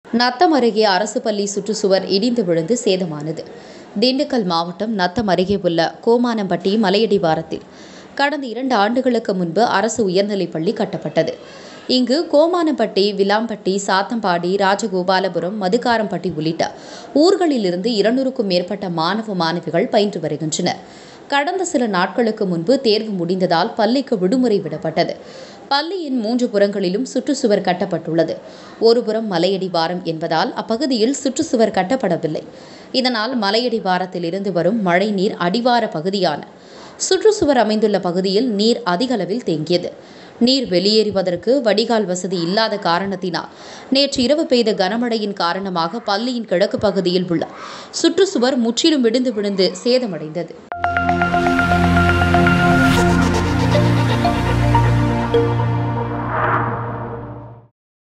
நத்தம் அருகே அரசு பள்ளி சுற்றுச்சுவர் இடிந்து விழுந்து சேதமானது திண்டுக்கல் மாவட்டம் நத்தம் அருகே உள்ள கோமானம்பட்டி மலையடிவாரத்தில் கடந்த இரண்டு ஆண்டுகளுக்கு முன்பு அரசு உயர்நிலைப் பள்ளி கட்டப்பட்டது இங்கு கோமானம்பட்டி விலாம்பட்டி சாத்தம்பாடி ராஜகோபாலபுரம் மதுக்காரம்பட்டி உள்ளிட்ட ஊர்களிலிருந்து இருநூறுக்கும் மேற்பட்ட மாணவ மாணவிகள் பயின்று வருகின்றனர் கடந்த சில நாட்களுக்கு முன்பு தேர்வு முடிந்ததால் பள்ளிக்கு விடுமுறை விடப்பட்டது பள்ளியின் மூன்று புறங்களிலும் சுற்றுச்சுவர் கட்டப்பட்டுள்ளது ஒருபுறம் மலையடிவாரம் என்பதால் அப்பகுதியில் சுற்றுச்சுவர் கட்டப்படவில்லை இதனால் மலையடிவாரத்தில் இருந்து வரும் மழைநீர் அடிவார பகுதியான சுற்றுச்சுவர் அமைந்துள்ள பகுதியில் நீர் அதிக அளவில் தேங்கியது நீர் வெளியேறுவதற்கு வடிகால் வசதி இல்லாத காரணத்தினால் நேற்று இரவு பெய்த கனமழையின் காரணமாக பள்ளியின் கிழக்கு பகுதியில் உள்ள சுற்றுச்சுவர் முற்றிலும் இடிந்து விழுந்து சேதமடைந்தது